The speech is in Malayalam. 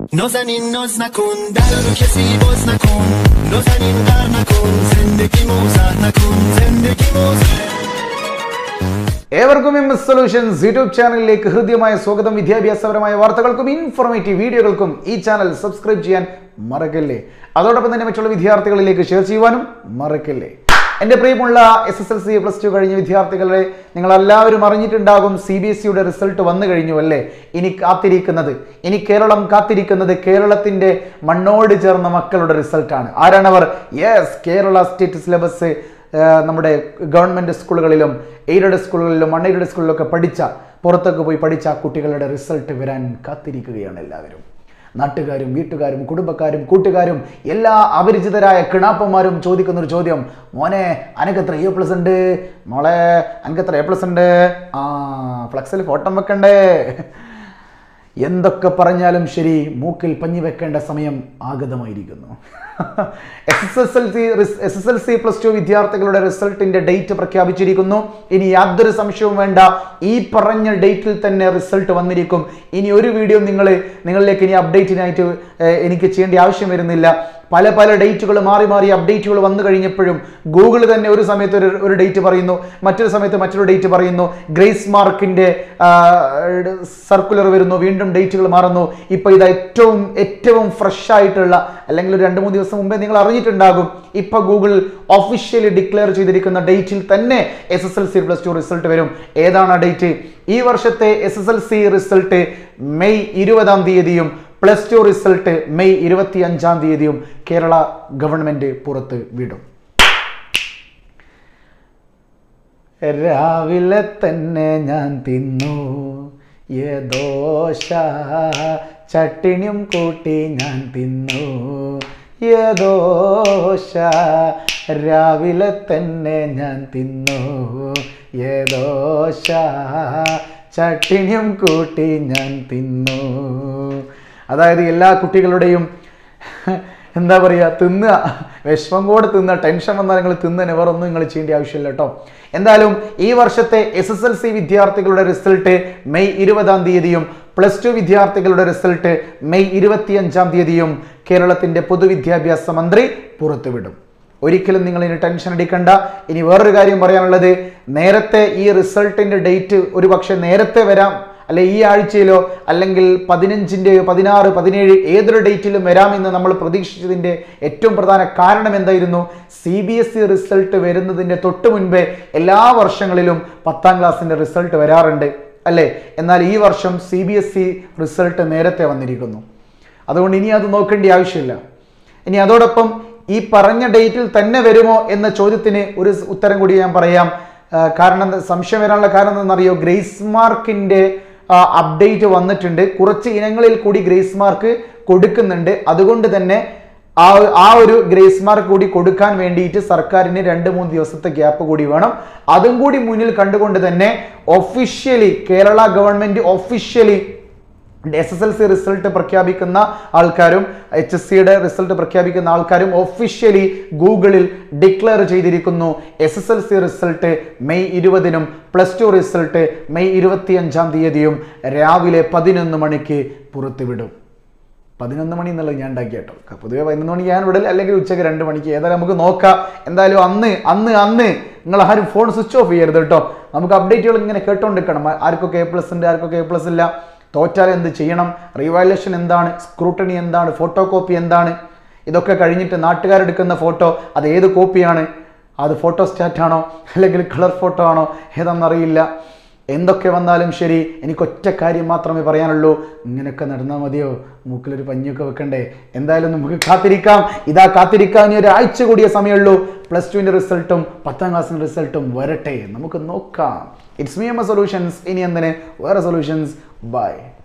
نازنین ناز نکن در رو کسی باز نکن نازنین در نکن زندگی موزه نکن زندگی موزه ഏവർക്കും എം എസ് സൊല്യൂഷൻസ് യൂട്യൂബ് ചാനലിലേക്ക് ഹൃദ്യമായ സ്വാഗതം വിദ്യാഭ്യാസപരമായ വാർത്തകൾക്കും ഇൻഫോർമേറ്റീവ് വീഡിയോകൾക്കും ഈ ചാനൽ സബ്സ്ക്രൈബ് ചെയ്യാൻ മറക്കല്ലേ അതോടൊപ്പം തന്നെ മറ്റുള്ള വിദ്യാർത്ഥികളിലേക്ക് ഷെയർ ചെയ്യുവാനും മറക്കല്ലേ എൻ്റെ പ്രിയമുള്ള S S L C plus two കഴിഞ്ഞ വിദ്യാർത്ഥികളെ നിങ്ങൾ എല്ലാവരും അറിഞ്ഞിട്ടുണ്ടാകും സി ബി എസ് സിയുടെ റിസൾട്ട് വന്നു കഴിഞ്ഞു അല്ലേ ഇനി കാത്തിരിക്കുന്നത് ഇനി കേരളം കാത്തിരിക്കുന്നത് കേരളത്തിന്റെ മണ്ണോട് ചേർന്ന മക്കളുടെ റിസൾട്ടാണ് ആരാണവർ യെസ് കേരള സ്റ്റേറ്റ് സിലബസ് ഏഹ് നമ്മുടെ ഗവൺമെൻറ് സ്കൂളുകളിലും എയ്ഡഡ് സ്കൂളുകളിലും അൺഎയ്ഡഡ് സ്കൂളിലൊക്കെ പഠിച്ച പുറത്തൊക്കെ പോയി പഠിച്ച ആ കുട്ടികളുടെ റിസൾട്ട് വരാൻ കാത്തിരിക്കുകയാണ് എല്ലാവരും നാട്ടുകാരും വീട്ടുകാരും കുടുംബക്കാരും കൂട്ടുകാരും എല്ലാ അപരിചിതരായ കിണാപ്പന്മാരും ചോദിക്കുന്ന ഒരു ചോദ്യം മോനെ അനക്കെത്ര എ പ്ലസ് ഉണ്ട് മോളെ അനക്കെത്ര എ പ്ലസ് ഉണ്ട് ആ ഫ്ലക്സിൽ ഫോട്ടോ വെക്കണ്ടേ എന്തൊക്കെ പറഞ്ഞാലും ശരി മൂക്കിൽ പഞ്ഞി വെക്കേണ്ട സമയം ആഗതമായിരിക്കുന്നു S S S L C S S L C plus two വിദ്യാർത്ഥികളുടെ റിസൾട്ടിന്റെ ഡേറ്റ് പ്രഖ്യാപിച്ചിരിക്കുന്നു ഇനി യാതൊരു സംശയവും വേണ്ട ഈ പറഞ്ഞ ഡേറ്റിൽ തന്നെ റിസൾട്ട് വന്നിരിക്കും ഇനി ഒരു വീഡിയോ നിങ്ങൾ നിങ്ങളിലേക്ക് ഇനി അപ്ഡേറ്റിനായിട്ട് ഏഹ്, എനിക്ക് ചെയ്യേണ്ട ആവശ്യം വരുന്നില്ല പല പല ഡേറ്റുകൾ മാറി മാറി അപ്ഡേറ്റുകൾ വന്നു കഴിഞ്ഞപ്പോഴും ഗൂഗിൾ തന്നെ ഒരു സമയത്ത് ഒരു ഒരു ഡേറ്റ് പറയുന്നു മറ്റൊരു സമയത്ത് മറ്റൊരു ഡേറ്റ് പറയുന്നു ഗ്രേസ് മാർക്കിന്റെ സർക്കുലർ വരുന്നു വീണ്ടും ഡേറ്റുകൾ മാറുന്നു ഇപ്പൊ ഇത് ഏറ്റവും ഏറ്റവും ഫ്രഷ് ആയിട്ടുള്ള അല്ലെങ്കിൽ ഒരു രണ്ട് മൂന്ന് ദിവസം മുമ്പേ നിങ്ങൾ അറിഞ്ഞിട്ടുണ്ടാകും ഇപ്പൊ ഗൂഗിൾ ഒഫീഷ്യലി ഡിക്ലെയർ ചെയ്തിരിക്കുന്ന ഡേറ്റിൽ തന്നെ S S L C plus two result വരും ഏതാണ് ആ ഡേറ്റ് ഈ വർഷത്തെ S S L C result May ഇരുപതാം തീയതിയും പ്ലസ് ടു റിസൾട്ട് മെയ് ഇരുപത്തി അഞ്ചാം തീയതിയും കേരള ഗവൺമെന്റ് പുറത്ത് വിടും രാവിലെ തന്നെ ഞാൻ തിന്നു ഏ ദോശ ചട്ടിണിയും കൂട്ടി ഞാൻ തിന്നു ഏ ദോശ രാവിലെ തന്നെ ഞാൻ തിന്നു ഏ ദോശ ചട്ടിണിയും കൂട്ടി ഞാൻ തിന്നു അതായത് എല്ലാ കുട്ടികളുടെയും എന്താ പറയുക തിന്നുക വിഷമം കൂടെ തിന്നുക ടെൻഷൻ വന്നാൽ നിങ്ങൾ തിന്നനെ വേറെ ഒന്നും നിങ്ങൾ ചെയ്യേണ്ട ആവശ്യമില്ല കേട്ടോ എന്തായാലും ഈ വർഷത്തെ എസ് എസ് എൽ സി വിദ്യാർത്ഥികളുടെ റിസൾട്ട് മെയ് ഇരുപതാം തീയതിയും പ്ലസ് ടു വിദ്യാർത്ഥികളുടെ റിസൾട്ട് മെയ് ഇരുപത്തിയഞ്ചാം തീയതിയും കേരളത്തിന്റെ പൊതുവിദ്യാഭ്യാസ മന്ത്രി പുറത്തുവിടും ഒരിക്കലും നിങ്ങൾ ഇനി ടെൻഷൻ അടിക്കണ്ട ഇനി വേറൊരു കാര്യം പറയാനുള്ളത് നേരത്തെ ഈ റിസൾട്ടിന്റെ ഡേറ്റ് ഒരു പക്ഷേ നേരത്തെ വരാം അല്ലെ ഈ ആഴ്ചയിലോ അല്ലെങ്കിൽ പതിനഞ്ചിൻ്റെയോ പതിനാറ് പതിനേഴ് ഏതൊരു ഡേറ്റിലും വരാമെന്ന് നമ്മൾ പ്രതീക്ഷിച്ചതിൻ്റെ ഏറ്റവും പ്രധാന കാരണം എന്തായിരുന്നു C B S E result വരുന്നതിൻ്റെ തൊട്ട് മുൻപേ എല്ലാ വർഷങ്ങളിലും പത്താം ക്ലാസ്സിൻ്റെ റിസൾട്ട് വരാറുണ്ട് അല്ലേ എന്നാൽ ഈ വർഷം C B S E result നേരത്തെ വന്നിരിക്കുന്നു അതുകൊണ്ട് ഇനി അത് നോക്കേണ്ട ആവശ്യമില്ല ഇനി അതോടൊപ്പം ഈ പറഞ്ഞ ഡേറ്റിൽ തന്നെ വരുമോ എന്ന ചോദ്യത്തിന് ഒരു സ് ഉത്തരം കൂടി ഞാൻ പറയാം ആ, കാരണം എന്താ- സംശയം വരാനുള്ള കാരണം എന്താണെന്നറിയോ ഗ്രേസ് മാർക്കിന്റെ അപ്ഡേറ്റ് വന്നിട്ടുണ്ട് കുറച്ച് ഇനങ്ങളിൽ കൂടി ഗ്രേസ് മാർക്ക് കൊടുക്കുന്നുണ്ട് അതുകൊണ്ട് തന്നെ ആ ആ ഒരു ഗ്രേസ് മാർക്ക് കൂടി കൊടുക്കാൻ വേണ്ടിയിട്ട് സർക്കാരിന് രണ്ട് മൂന്ന് ദിവസത്തെ ഗ്യാപ്പ് കൂടി വേണം അതും കൂടി മുന്നിൽ കണ്ടുകൊണ്ട് തന്നെ officially Kerala government officially S S L C result പ്രഖ്യാപിക്കുന്ന ആൾക്കാരും എച്ച് എസ് സിയുടെ റിസൾട്ട് പ്രഖ്യാപിക്കുന്ന ആൾക്കാരും ഒഫീഷ്യലി ഗൂഗിളിൽ ഡിക്ലെയർ ചെയ്തിരിക്കുന്നു S S L C result May ഇരുപതിനും പ്ലസ് ടു റിസൾട്ട് മെയ് ഇരുപത്തിയഞ്ചാം തീയതിയും രാവിലെ പതിനൊന്ന് മണിക്ക് പുറത്തുവിടും പതിനൊന്ന് മണി എന്നുള്ളത് ഞാൻ ഉണ്ടാക്കി കേട്ടോ പൊതുവെ പതിനൊന്ന് മണിക്ക് ഞാൻ വിടൽ അല്ലെങ്കിൽ ഉച്ചയ്ക്ക് രണ്ട് മണിക്ക് ഏതായാലും നമുക്ക് നോക്കാം എന്തായാലും അന്ന് അന്ന് അന്ന് നിങ്ങൾ ആരും ഫോൺ സ്വിച്ച് ഓഫ് ചെയ്യരുത് കേട്ടോ നമുക്ക് അപ്ഡേറ്റുകൾ ഇങ്ങനെ കേട്ടോണ്ടിരിക്കണം ആർക്കൊക്കെ എ പ്ലസ് ഉണ്ട് ആർക്കൊക്കെ എ പ്ലസ് ഇല്ല തോറ്റാൽ എന്ത് ചെയ്യണം റീവാലുവേഷൻ എന്താണ് സ്ക്രൂട്ടണി എന്താണ് ഫോട്ടോ കോപ്പി എന്താണ് ഇതൊക്കെ കഴിഞ്ഞിട്ട് നാട്ടുകാരെടുക്കുന്ന ഫോട്ടോ അത് ഏത് കോപ്പിയാണ് അത് ഫോട്ടോ സ്റ്റാറ്റ് ആണോ അല്ലെങ്കിൽ കളർ ഫോട്ടോ ആണോ ഏതാണെന്നറിയില്ല എന്തൊക്കെ വന്നാലും ശരി എനിക്കൊറ്റ കാര്യം മാത്രമേ പറയാനുള്ളൂ ഇങ്ങനെയൊക്കെ നടന്നാൽ മതിയോ മൂക്കിലൊരു പഞ്ഞൊക്കെ വെക്കണ്ടേ എന്തായാലും നമുക്ക് കാത്തിരിക്കാം ഇതാ കാത്തിരിക്കാൻ ഇനി ഒരാഴ്ച കൂടിയ സമയമുള്ളൂ പ്ലസ് ടുവിൻ്റെ റിസൾട്ടും പത്താം ക്ലാസ്സിൻ്റെ റിസൾട്ടും വരട്ടെ നമുക്ക് നോക്കാം ഇറ്റ്സ് മീ എം സൊല്യൂഷൻസ് ഇനി എന്തിന് വേറെ സൊല്യൂഷൻസ് ബൈ